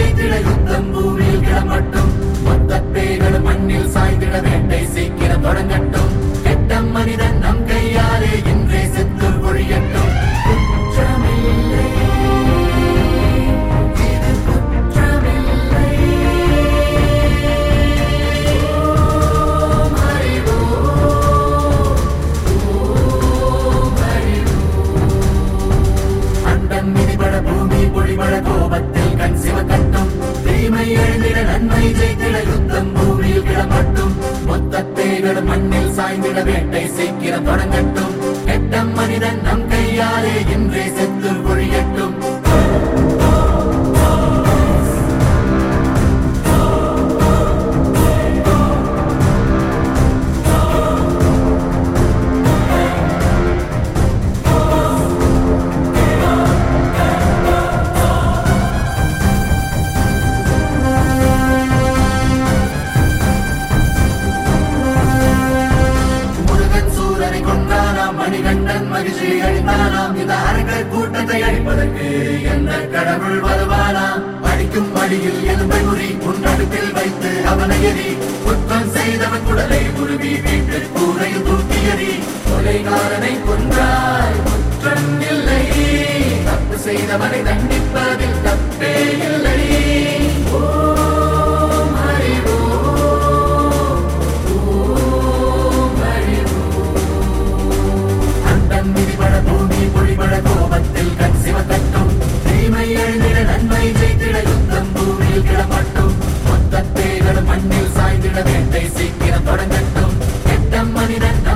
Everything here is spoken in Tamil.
ஜெயித்திட யுத்தம் பூமியில் கிளம்பட்டும் மொத்த பேய்களும் மண்ணில் சாய்ந்திட வேட்டை சீக்கிரம் தொடங்கட்டும் கெட்ட மனிதன் நம் கையாலே இன்றே செத்து ஒழியட்டும் குற்றமில்லை இது குற்றமில்லை ஓம் அறிவோம் ஓம் அறிவோம் அண்டம் மிதிபட பூமி பொழிபட கோபத்தில் கண் சிவக்கட்டும் தீமை எழுந்திட நன்மை ஜெயித்திட யுத்தம் பூமியில் கிளம்பட்டும் மொத்த பேய்களும் மண்ணில் சாய்ந்திட வேட்டை சீக்கிரம் தொடங்கட்டும் கெட்ட மனிதன் நம் கையாலே இன்றே செத்து ஒழியட்டும் முருகன் சூரனை கொண்டானாம் மணிகண்டன் மகிழ்ச்சி அழித்தானாம் இந்த அரங்கர் கூட்டத்தை அழிப்பதற்கு எந்த கடவுள் வருவானாம் அடிக்கும் வழியில் எலும்பை முறி உன்னடுப்பில் வைத்து அவனை எறி குற்றம் செய்தவன் குடலை உருவி வீட்டு கூரையில் தூக்கி எறி கொலைகாரனை கொன்றாய் குற்றம் இல்லை தப்பு செய்தவனை தண்டிப்பதில் தப்பே இல்லை ஓம் அறிவோம் ஓம் அறிவோம் அண்டம் மிதிபட பூமி பொழிபட கோபத்தில் கண் சிவக்கட்டும் தீமை எழுந்திட நன்மை ஜெயித்திட யுத்தம் பூமியில் கிளம்பட்டும் மொத்த பேய்களும் மண்ணில் சாய்ந்திட வேட்டை சீக்கிரம் தொடங்கட்டும் கெட்ட மனிதன்